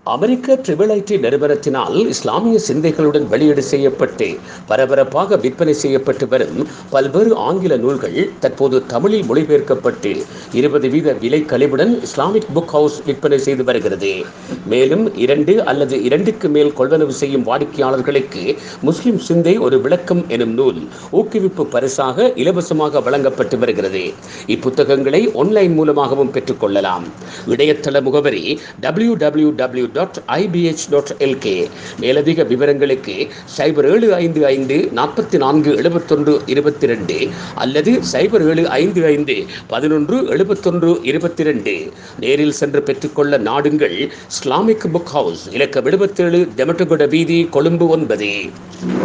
அமெரிக்க triple ID நிறுவனத்தினால் இஸ்லாமிய சிந்தைகளுடன் வெளியீடு செய்யப்பட்டு பரபரப்பாக விற்பனை செய்யப்பட்டு வரும் பல்வேறு ஆங்கில நூல்கள் தற்போது தமிழில் மொழிபெயர்க்கப்பட்டு இருபது வீத விலை கழிவுடன் இஸ்லாமிக் புக் ஹவுஸ் விற்பனை செய்து வருகிறது மேலும் இரண்டு அல்லது இரண்டுக்கு மேல் கொள்வனவு செய்யும் வாடிக்கையாளர்களுக்கு முஸ்லிம் சிந்தை ஒரு விளக்கம் எனும் நூல் ஊக்குவிப்பு பரிசாக இலவசமாக வழங்கப்பட்டு வருகிறது இப்புத்தகங்களை ஆன்லைன் மூலமாகவும் பெற்றுக்கொள்ளலாம் இணையதள முகவரி W W W dot IPH dot LK மேலதிக விவரங்களுக்கு சைபர் ஏழு ஐந்து ஐந்து நாற்பத்தி நான்கு எழுபத்தொன்று இருபத்தி ரெண்டு அல்லது சைபர் ஏழு ஐந்து ஐந்து பதினொன்று எழுபத்தொன்று இருபத்தி ரெண்டு நேரில் சென்று பெற்றுக்கொள்ள நாடுங்கள் இஸ்லாமிக் புக் ஹவுஸ் இலக்கம் எழுபத்தேழு டெமட்டகுட வீதி கொழும்பு ஒன்பது